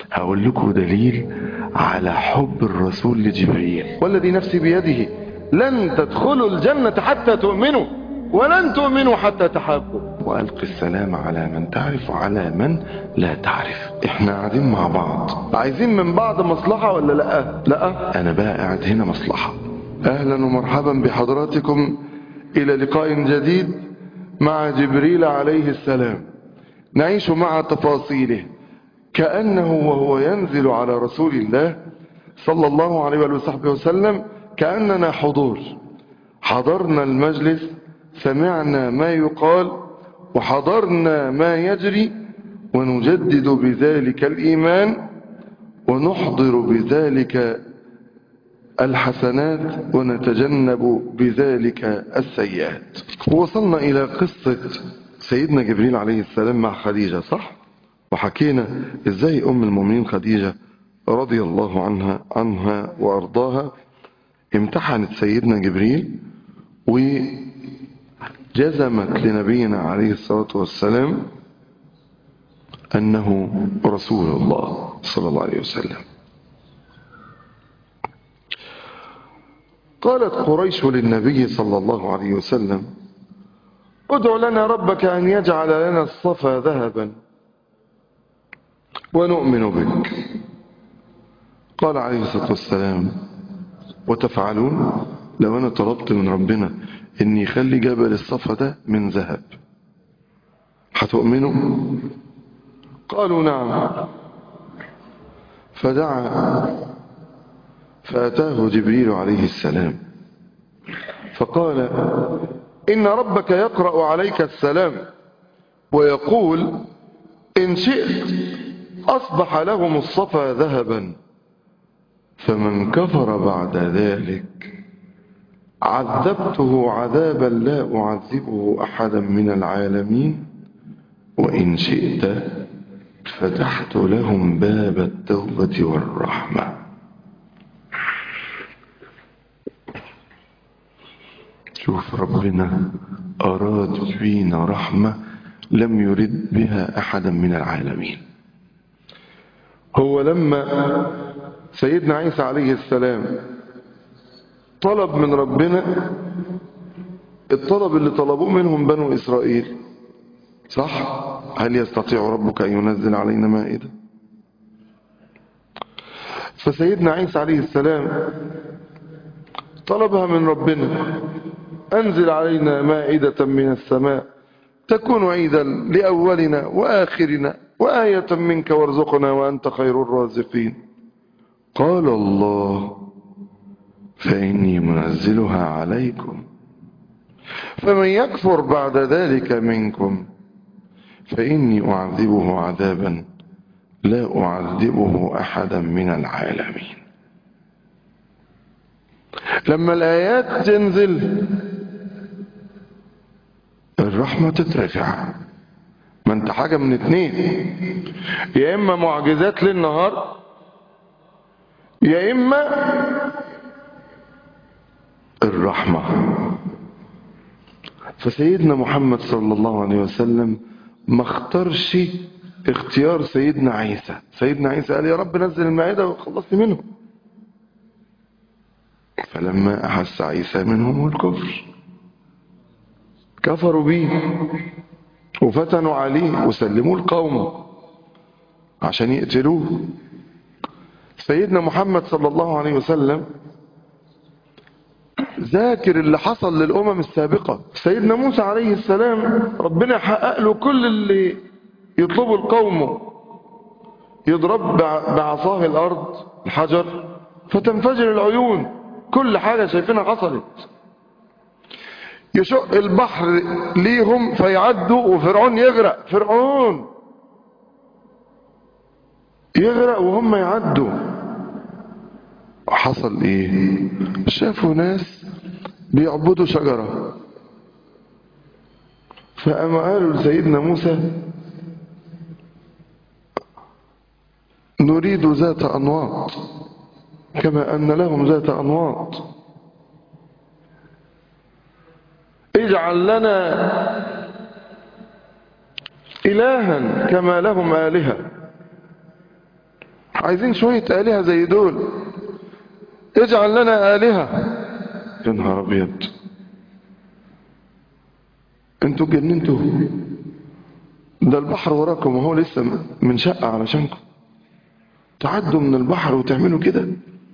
هقول لكم دليل على حب الرسول لجبريل والذي نفسي بيده لن تدخلوا الجنة حتى تؤمنوا ولن تؤمنوا حتى تحابوا وألقي السلام على من تعرف وعلى من لا تعرف احنا قاعدين مع بعض عايزين من بعض مصلحة ولا لا لا انا بقى قاعد هنا مصلحة اهلا ومرحبا بحضراتكم الى لقاء جديد مع جبريل عليه السلام نعيش مع تفاصيله كأنه وهو ينزل على رسول الله صلى الله عليه وصحبه وسلم كأننا حضور حضرنا المجلس سمعنا ما يقال وحضرنا ما يجري ونجدد بذلك الإيمان ونحضر بذلك الحسنات ونتجنب بذلك السيئات وصلنا إلى قصة سيدنا جبريل عليه السلام مع خديجة صح؟ وحكينا ازاي ام المؤمنين خديجة رضي الله عنها عنها وارضاها امتحنت سيدنا جبريل وجزمت لنبينا عليه الصلاة والسلام انه رسول الله صلى الله عليه وسلم قالت قريش للنبي صلى الله عليه وسلم ادع لنا ربك ان يجعل لنا الصفا ذهبا ونؤمن بك قال عليه الصلاة والسلام وتفعلون لو أنا طلبت من ربنا أن يخلي جبل الصفا ده من ذهب هتؤمنوا قالوا نعم فدعا فأتاه جبريل عليه السلام فقال إن ربك يقرأ عليك السلام ويقول إن شئت أصبح لهم الصفا ذهبا فمن كفر بعد ذلك عذبته عذابا لا أعذبه أحدا من العالمين وإن شئت فتحت لهم باب التوبة والرحمة شوف ربنا أراد بينا رحمة لم يرد بها أحدا من العالمين هو لما سيدنا عيسى عليه السلام طلب من ربنا الطلب اللي طلبوه منهم بنو إسرائيل صح هل يستطيع ربك أن ينزل علينا مائدة فسيدنا عيسى عليه السلام طلبها من ربنا أنزل علينا مائدة من السماء تكون عيدا لأولنا وآخرنا وآية منك وارزقنا وأنت خير الرازقين قال الله فإني منزلها عليكم فمن يكفر بعد ذلك منكم فإني أعذبه عذابا لا أعذبه أحدا من العالمين لما الآيات تنزل الرحمة تترفع ما انت حاجة من اتنين يا اما معجزات للنهار يا اما الرحمة فسيدنا محمد صلى الله عليه وسلم ما اختارش اختيار سيدنا عيسى سيدنا عيسى قال يا رب نزل المائدة وخلصني منهم فلما أحس عيسى منهم الكفر كفروا به وفتنوا عليه وسلموه القوم عشان يقتلوه سيدنا محمد صلى الله عليه وسلم ذاكر اللي حصل للأمم السابقة سيدنا موسى عليه السلام ربنا حقق له كل اللي يطلبه القوم يضرب بعصاه الأرض الحجر فتنفجر العيون كل حاجة شايفينها حصلت يشق البحر ليهم فيعدوا وفرعون يغرق فرعون يغرق وهم يعدوا حصل ايه شافوا ناس بيعبدوا شجرة فأما قالوا لسيدنا موسى نريد ذات أنواط كما أن لهم ذات أنواط اجعل لنا إلها كما لهم آلهة عايزين شوية آلهة زي دول اجعل لنا آلهة يا نهار أبيض انتوا جننتوا ده البحر وراكم وهو لسه من شقة علشانكم تعدوا من البحر وتعملوا كده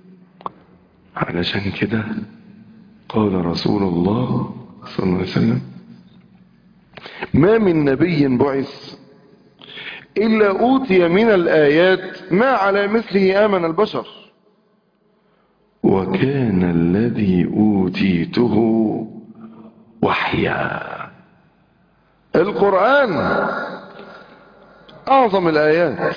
علشان كده قال رسول الله صلى الله عليه وسلم ما من نبي بعث إلا أوتي من الآيات ما على مثله آمن البشر وكان الذي أوتيته وحيا القرآن أعظم الآيات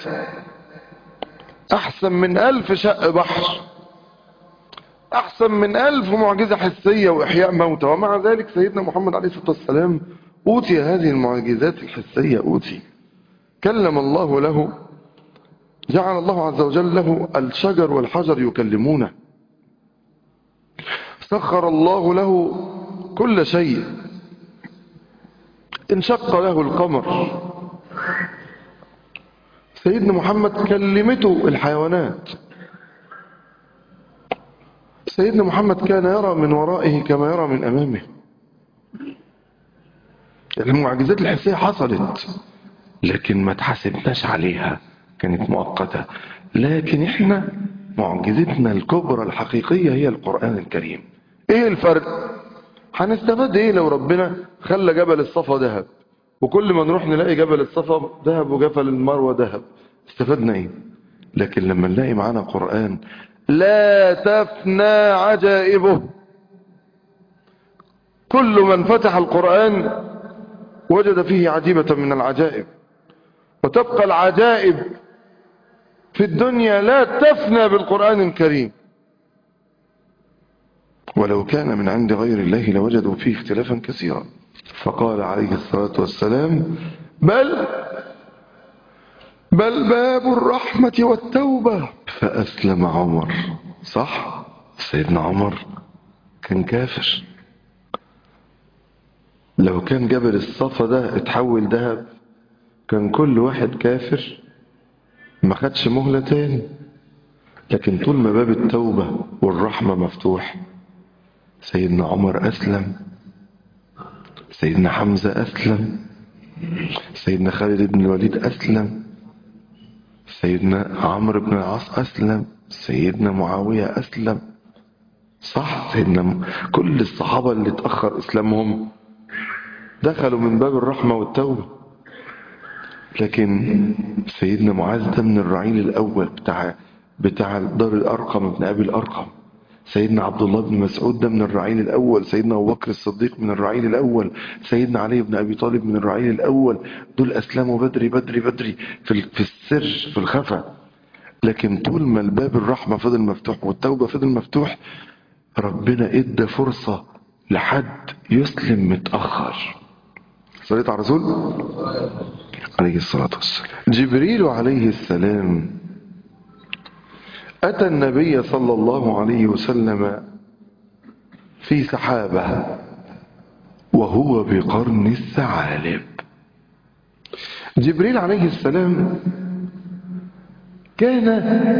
أحسن من ألف شق بحر أحسن من ألف معجزة حسية وإحياء موتى ومع ذلك سيدنا محمد عليه الصلاة والسلام أوتي هذه المعجزات الحسية أوتي كلم الله له جعل الله عز وجل له الشجر والحجر يكلمونه سخر الله له كل شيء انشق له القمر سيدنا محمد كلمته الحيوانات سيدنا محمد كان يرى من ورائه كما يرى من أمامه المعجزات الحسية حصلت لكن ما تحاسبناش عليها كانت مؤقتة لكن احنا معجزتنا الكبرى الحقيقية هي القرآن الكريم ايه الفرق هنستفاد ايه لو ربنا خلى جبل الصفا ذهب وكل ما نروح نلاقي جبل الصفا ذهب وجبل المروة ذهب استفدنا ايه لكن لما نلاقي معانا قرآن لا تفنى عجائبه كل من فتح القرآن وجد فيه عجيبة من العجائب وتبقى العجائب في الدنيا لا تفنى بالقرآن الكريم ولو كان من عند غير الله لوجدوا فيه اختلافا كثيرا فقال عليه الصلاة والسلام بل بل باب الرحمة والتوبة فأسلم عمر صح سيدنا عمر كان كافر لو كان جبل الصفا ده اتحول ذهب كان كل واحد كافر ما خدش مهلة تاني لكن طول ما باب التوبة والرحمة مفتوح سيدنا عمر أسلم سيدنا حمزة أسلم سيدنا خالد بن الوليد أسلم سيدنا عمرو بن العاص أسلم سيدنا معاوية أسلم صح سيدنا كل الصحابة اللي اتأخر إسلامهم دخلوا من باب الرحمة والتوبة لكن سيدنا معاذ ده من الرعيل الأول بتاع بتاع دار الأرقم ابن أبي الأرقم سيدنا عبد الله بن مسعود ده من الرعيل الأول سيدنا أبو بكر الصديق من الرعيل الأول سيدنا علي بن أبي طالب من الرعيل الأول دول أسلموا بدري بدري بدري في, في السر في الخفا لكن طول ما الباب الرحمة فضل مفتوح والتوبة فضل مفتوح ربنا ادى فرصة لحد يسلم متأخر صليت على الرسول عليه الصلاة والسلام جبريل عليه السلام أتى النبي صلى الله عليه وسلم في سحابة وهو بقرن الثعالب جبريل عليه السلام كان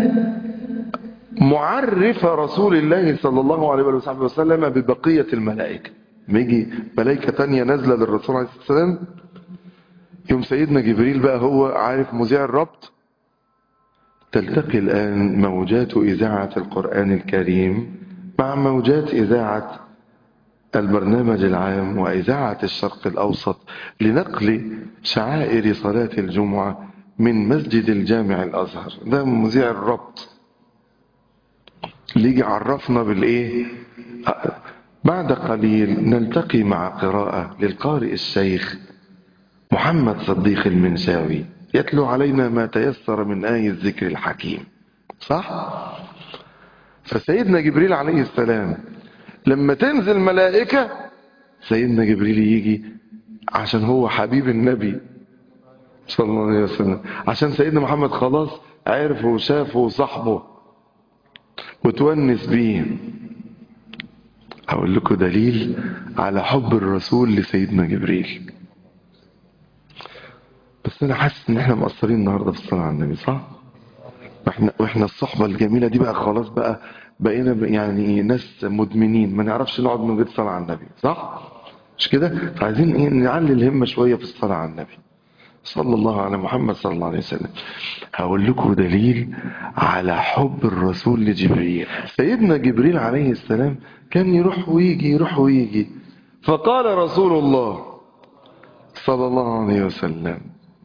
معرف رسول الله صلى الله عليه وصحبه وسلم ببقية الملائكة ميجي ملائكة تانية نازلة للرسول عليه السلام يوم سيدنا جبريل بقى هو عارف مذيع الربط تلتقي الآن موجات إذاعة القرآن الكريم مع موجات إذاعة البرنامج العام وإذاعة الشرق الأوسط لنقل شعائر صلاة الجمعة من مسجد الجامع الأزهر ده مذيع الربط اللي يجي عرفنا بالإيه بعد قليل نلتقي مع قراءة للقارئ الشيخ محمد صديق المنشاوي يتلو علينا ما تيسر من آية الذكر الحكيم صح؟ فسيدنا جبريل عليه السلام لما تنزل ملائكة سيدنا جبريل يجي عشان هو حبيب النبي صلى الله عليه وسلم عشان سيدنا محمد خلاص عرفه وشافه وصاحبه وتونس بيه أقول لكم دليل على حب الرسول لسيدنا جبريل بس أنا حاسس إن إحنا مقصرين النهاردة في الصلاة على النبي صح؟ واحنا واحنا الصحبة الجميلة دي بقى خلاص بقى بقينا ب- يعني ناس مدمنين ما نعرفش نقعد من غير صلاة على النبي صح؟ مش كده؟ فعايزين ايه نعلي الهمة شوية في الصلاة على النبي صلى الله على محمد صلى الله عليه وسلم هقول لكم دليل على حب الرسول لجبريل سيدنا جبريل عليه السلام كان يروح ويجي يروح ويجي فقال رسول الله صلى الله عليه وسلم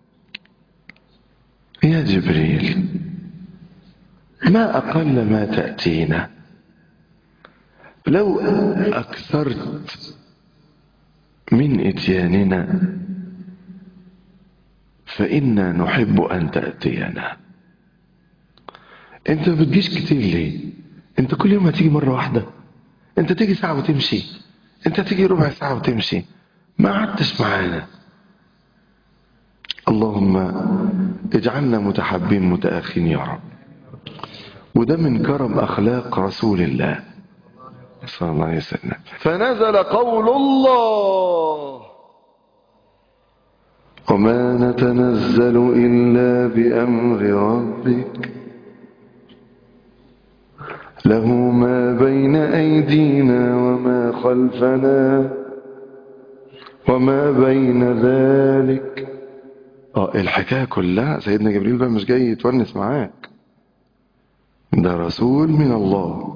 يا جبريل ما أقل ما تأتينا لو أكثرت من إتياننا فإنا نحب أن تأتينا أنت ما بتجيش كتير ليه أنت كل يوم هتيجي مرة واحدة أنت تيجي ساعة وتمشي أنت تيجي ربع ساعة وتمشي ما قعدتش معانا اللهم اجعلنا متحبين متآخين يا رب وده من كرم أخلاق رسول الله صلى الله عليه وسلم فنزل قول الله وما نتنزل إلا بأمر ربك له ما بين أيدينا وما خلفنا وما بين ذلك اه الحكاية كلها سيدنا جبريل بقى مش جاي يتونس معاك ده رسول من الله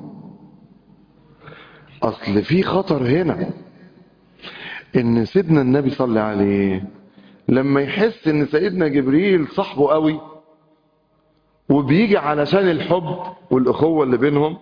اصل في خطر هنا ان سيدنا النبي صلى عليه لما يحس ان سيدنا جبريل صاحبه قوي وبيجي علشان الحب والاخوة اللي بينهم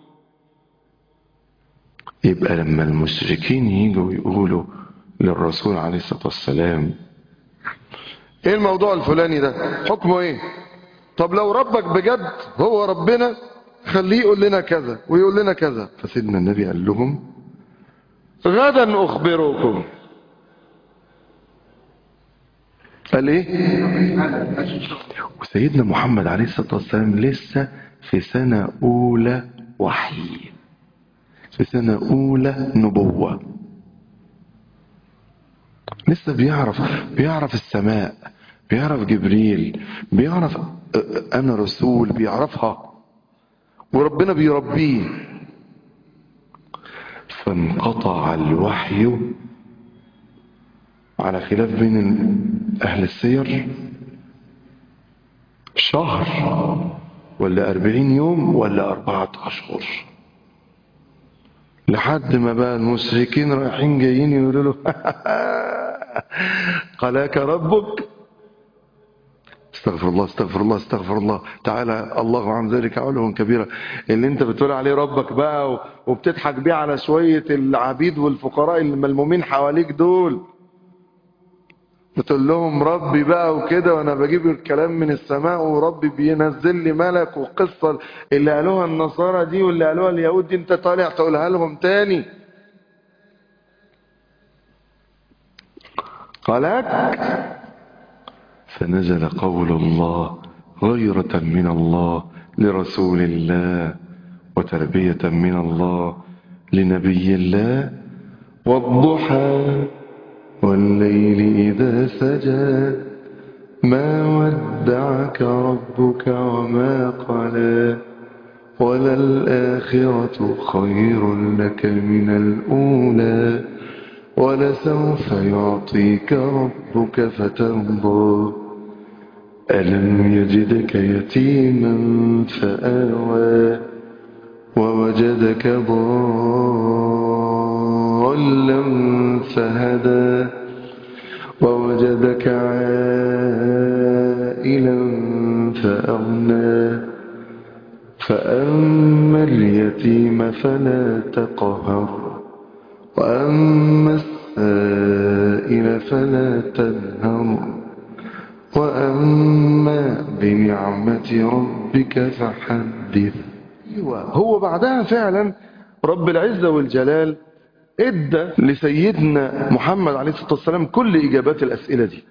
يبقى لما المشركين يجوا يقولوا للرسول عليه الصلاة والسلام ايه الموضوع الفلاني ده حكمه ايه طب لو ربك بجد هو ربنا خليه يقول لنا كذا ويقول لنا كذا فسيدنا النبي قال لهم غدا اخبركم قال ايه وسيدنا محمد عليه الصلاة والسلام لسه في سنة اولى وحي في سنة اولى نبوة لسه بيعرف بيعرف السماء بيعرف جبريل بيعرف انا رسول بيعرفها وربنا بيربيه فانقطع الوحي على خلاف بين اهل السير شهر ولا أربعين يوم ولا أربعة أشهر لحد ما بقى المشركين رايحين جايين يقولوا له قلاك ربك استغفر الله استغفر الله استغفر الله تعالى الله عن ذلك علوا كبيرا اللي انت بتقول عليه ربك بقى وبتضحك بيه على شوية العبيد والفقراء الملمومين حواليك دول بتقول لهم ربي بقى وكده وانا بجيب الكلام من السماء وربي بينزل لي ملك والقصة اللي قالوها النصارى دي واللي قالوها اليهود دي انت طالع تقولها لهم تاني قالك فنزل قول الله غيرة من الله لرسول الله وتربية من الله لنبي الله والضحى والليل إذا سجى ما ودعك ربك وما قلى وللآخرة خير لك من الأولى ولسوف يعطيك ربك فترضى ألم يجدك يتيما فآوى ووجدك ضالا فهدى ووجدك عائلا فأغنى فأما اليتيم فلا تقهر وأما السائل فلا تنهر وأما بنعمة ربك فحدث هو بعدها فعلا رب العزة والجلال ادى لسيدنا محمد عليه الصلاة والسلام كل إجابات الأسئلة دي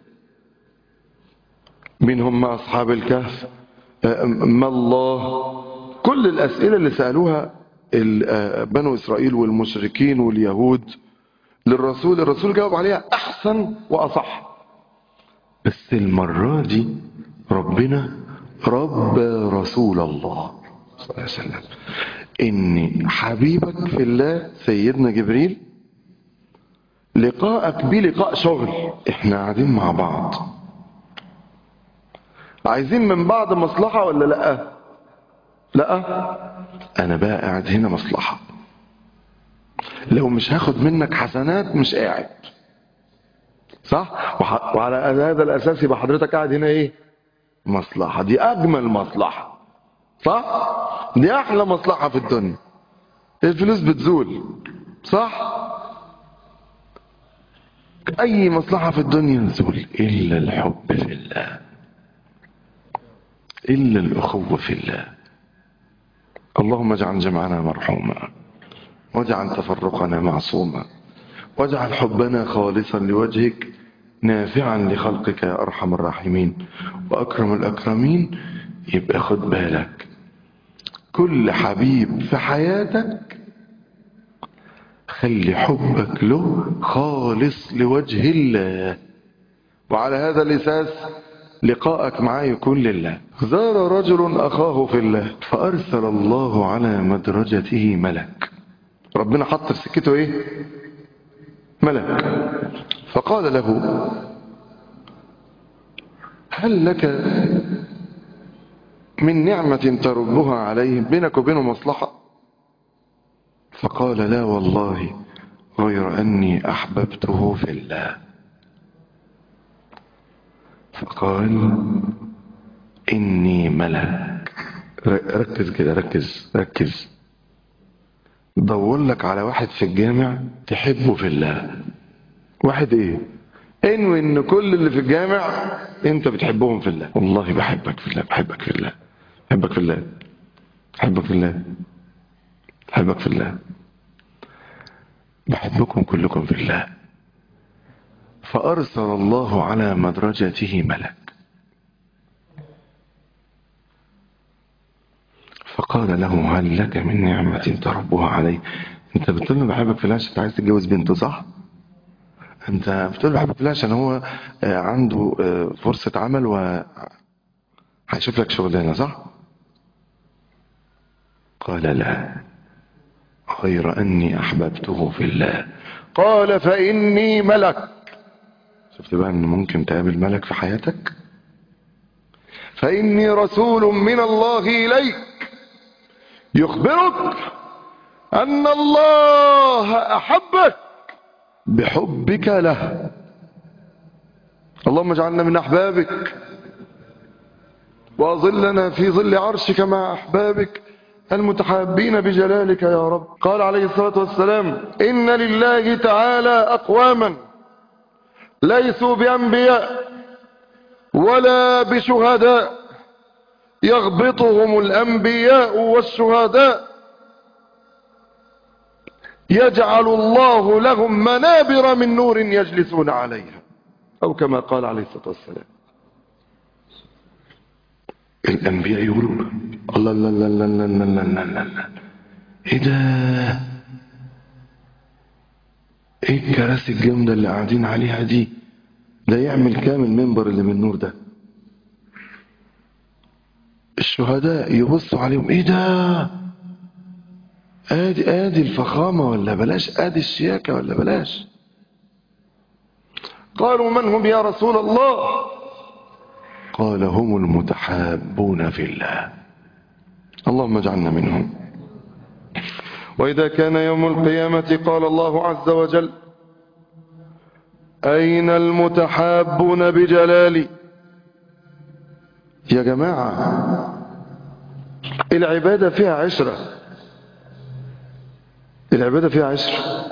منهم ما أصحاب الكهف ما الله كل الأسئلة اللي سألوها بنو إسرائيل والمشركين واليهود للرسول الرسول جاوب عليها أحسن وأصح بس المرة دي ربنا ربى رسول الله صلى الله عليه وسلم ان حبيبك في الله سيدنا جبريل لقاءك بيه لقاء شغل احنا قاعدين مع بعض عايزين من بعض مصلحة ولا لا لا انا بقى قاعد هنا مصلحة لو مش هاخد منك حسنات مش قاعد صح وح... وعلى هذا الاساس يبقى حضرتك قاعد هنا ايه مصلحة دي اجمل مصلحة صح دي احلى مصلحة في الدنيا الفلوس بتزول صح اي مصلحة في الدنيا تزول الا الحب في الله الا الاخوة في الله اللهم اجعل جمعنا مرحوما واجعل تفرقنا معصوما واجعل حبنا خالصا لوجهك نافعا لخلقك يا ارحم الراحمين واكرم الاكرمين يبقى خد بالك كل حبيب في حياتك خلي حبك له خالص لوجه الله وعلى هذا الاساس لقاءك معاه يكون لله زار رجل اخاه في الله فارسل الله على مدرجته ملك ربنا حط في سكته ايه ملك فقال له هل لك من نعمة تربها عليه بينك وبينه مصلحة فقال لا والله غير أني أحببته في الله فقال إني ملك ركز كده ركز ركز دور لك على واحد في الجامع تحبه في الله واحد ايه انوي ان كل اللي في الجامع انت بتحبهم في الله والله بحبك في الله بحبك في الله بحبك في الله بحبك في الله بحبك في الله بحبكم كلكم في الله فأرسل الله على مدرجته ملك فقال له هل لك من نعمة تربها علي انت بتقول له بحبك في الله عشان عايز تتجوز بنته صح انت بتقول له بحبك في الله عشان هو عنده فرصة عمل و هيشوف لك شغلانة صح قال لا غير أني أحببته في الله قال فإني ملك شفت بقى أن ممكن تقابل ملك في حياتك فإني رسول من الله إليك يخبرك أن الله أحبك بحبك له اللهم اجعلنا من أحبابك وأظلنا في ظل عرشك مع أحبابك المتحابين بجلالك يا رب قال عليه الصلاة والسلام إن لله تعالى أقواما ليسوا بأنبياء ولا بشهداء يغبطهم الأنبياء والشهداء يجعل الله لهم منابر من نور يجلسون عليها أو كما قال عليه الصلاة والسلام الأنبياء يقولوا الله الله الله الله الله الله الله الله الله الله ايه ده ايه الكراسي الجامدة اللي قاعدين عليها دي ده يعمل كام المنبر اللي من نور ده الشهداء يبصوا عليهم ايه ده ادي ادي الفخامة ولا بلاش ادي الشياكة ولا بلاش قالوا من هم يا رسول الله قال هم المتحابون في الله اللهم اجعلنا منهم وإذا كان يوم القيامة قال الله عز وجل أين المتحابون بجلالي يا جماعة العبادة فيها عشرة العبادة فيها عشرة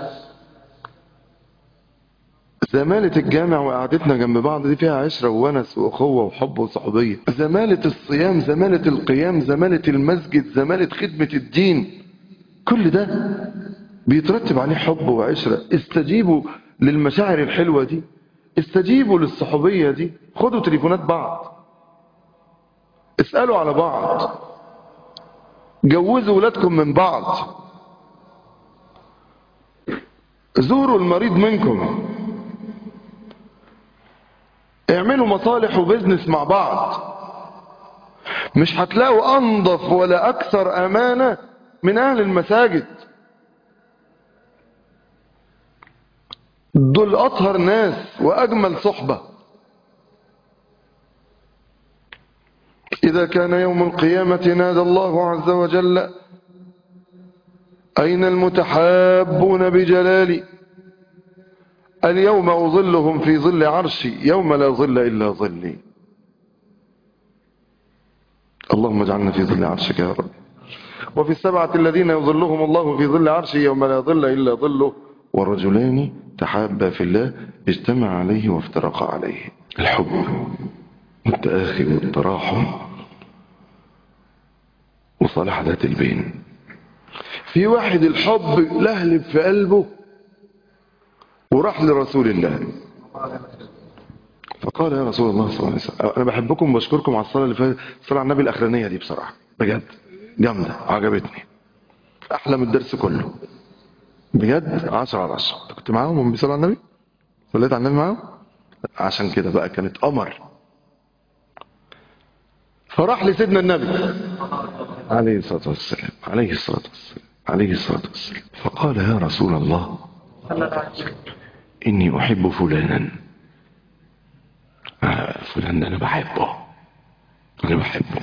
زمالة الجامع وقعدتنا جنب بعض دي فيها عشرة وونس وأخوة وحب وصحوبية زمالة الصيام زمالة القيام زمالة المسجد زمالة خدمة الدين كل ده بيترتب عليه حب وعشرة استجيبوا للمشاعر الحلوة دي استجيبوا للصحوبية دي خدوا تليفونات بعض اسألوا على بعض جوزوا ولادكم من بعض زوروا المريض منكم اعملوا مصالح وبزنس مع بعض مش هتلاقوا انظف ولا اكثر امانة من اهل المساجد دول اطهر ناس واجمل صحبة اذا كان يوم القيامة نادى الله عز وجل اين المتحابون بجلالي اليوم اظلهم في ظل عرشي يوم لا ظل الا ظلي اللهم اجعلنا في ظل عرشك يا رب وفي السبعة الذين يظلهم الله في ظل عرشه يوم لا ظل إلا ظله ورجلان تحابا في الله اجتمع عليه وافترقا عليه الحب والتآخي والتراحم وصالح ذات البين في واحد الحب لهلب في قلبه وراح لرسول الله فقال يا رسول الله صلى الله عليه وسلم انا بحبكم وبشكركم على الصلاه اللي فاتت الصلاه على النبي الاخرانيه دي بصراحه بجد جامده عجبتني احلى من الدرس كله بجد 10 على 10 انت كنت معاهم وهم بيصلوا على النبي صليت على النبي معاهم عشان كده بقى كانت قمر فراح لسيدنا النبي عليه الصلاه والسلام عليه الصلاه والسلام عليه الصلاه والسلام فقال يا رسول الله اني احب فلانا آه فلان ده انا بحبه انا بحبه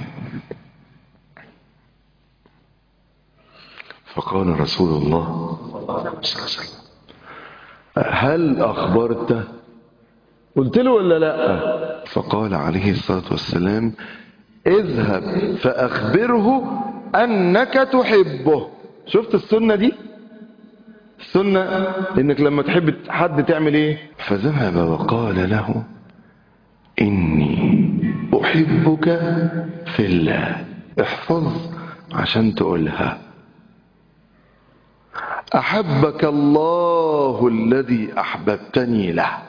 فقال رسول الله صلى الله عليه وسلم هل اخبرته قلت له ولا لا فقال عليه الصلاه والسلام اذهب فاخبره انك تحبه شفت السنه دي السنه انك لما تحب حد تعمل ايه فذهب وقال له إني أحبك في الله احفظ عشان تقولها أحبك الله الذي أحببتني له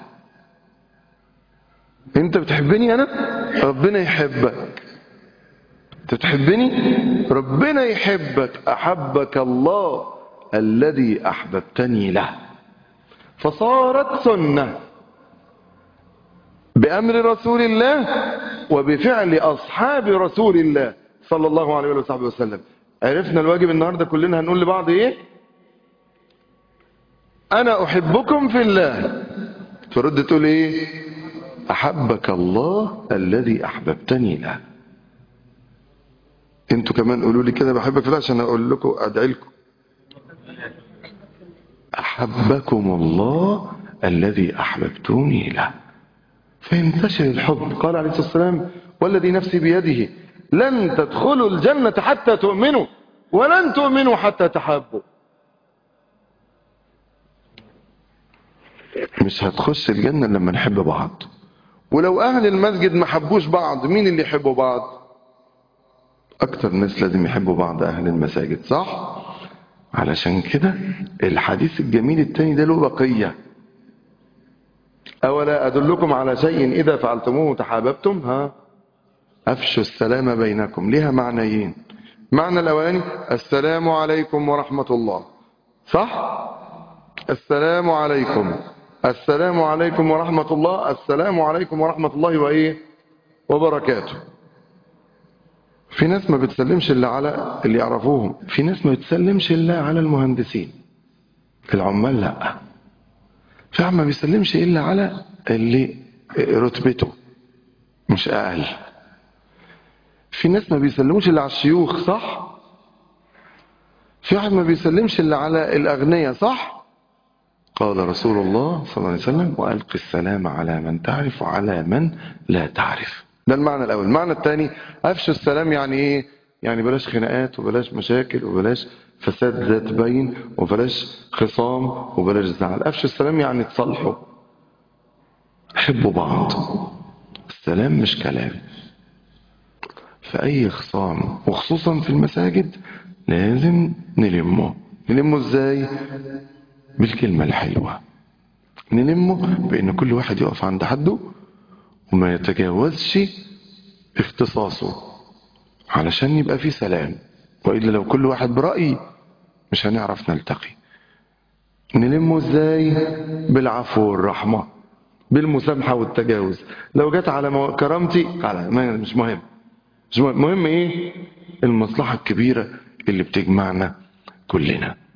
أنت بتحبني أنا ربنا يحبك أنت بتحبني ربنا يحبك أحبك الله الذي أحببتني له فصارت سنه بأمر رسول الله وبفعل أصحاب رسول الله صلى الله عليه وصحبه وسلم عرفنا الواجب النهاردة كلنا هنقول لبعض ايه انا احبكم في الله ترد تقول ايه احبك الله الذي احببتني له انتوا كمان قولوا لي كده بحبك في الله عشان اقول لكم ادعي لكم احبكم الله الذي احببتوني له فينتشر الحب قال عليه الصلاة والسلام والذي نفسي بيده لن تدخلوا الجنة حتى تؤمنوا ولن تؤمنوا حتى تحابوا مش هتخش الجنة لما نحب بعض ولو أهل المسجد ما حبوش بعض مين اللي يحبوا بعض أكتر ناس لازم يحبوا بعض أهل المساجد صح علشان كده الحديث الجميل التاني ده له بقيه أولا أدلكم على شيء إذا فعلتموه تحاببتم ها أفشوا السلام بينكم لها معنيين معنى الأولاني السلام عليكم ورحمة الله صح السلام عليكم السلام عليكم ورحمة الله السلام عليكم ورحمة الله وإيه وبركاته في ناس ما بتسلمش إلا على اللي يعرفوهم في ناس ما بتسلمش إلا على المهندسين العمال لأ فعلا ما بيسلمش الا على اللي رتبته مش اقل في ناس ما بيسلموش الا على الشيوخ صح في واحد ما بيسلمش الا على الاغنياء صح قال رسول الله صلى الله عليه وسلم والق السلام على من تعرف وعلى من لا تعرف ده المعنى الاول المعنى الثاني افشوا السلام يعني ايه يعني بلاش خناقات وبلاش مشاكل وبلاش فساد ذات بين وبلاش خصام وبلاش زعل افشوا السلام يعني تصالحوا حبوا بعض السلام مش كلام في اي خصام وخصوصا في المساجد لازم نلمه نلمه ازاي بالكلمة الحلوة نلمه بان كل واحد يقف عند حده وما يتجاوزش اختصاصه علشان يبقى في سلام وإلا لو كل واحد برأي مش هنعرف نلتقي نلمه ازاي بالعفو والرحمة بالمسامحة والتجاوز لو جت على مو... كرامتي على ما مش مهم مهم ايه المصلحة الكبيرة اللي بتجمعنا كلنا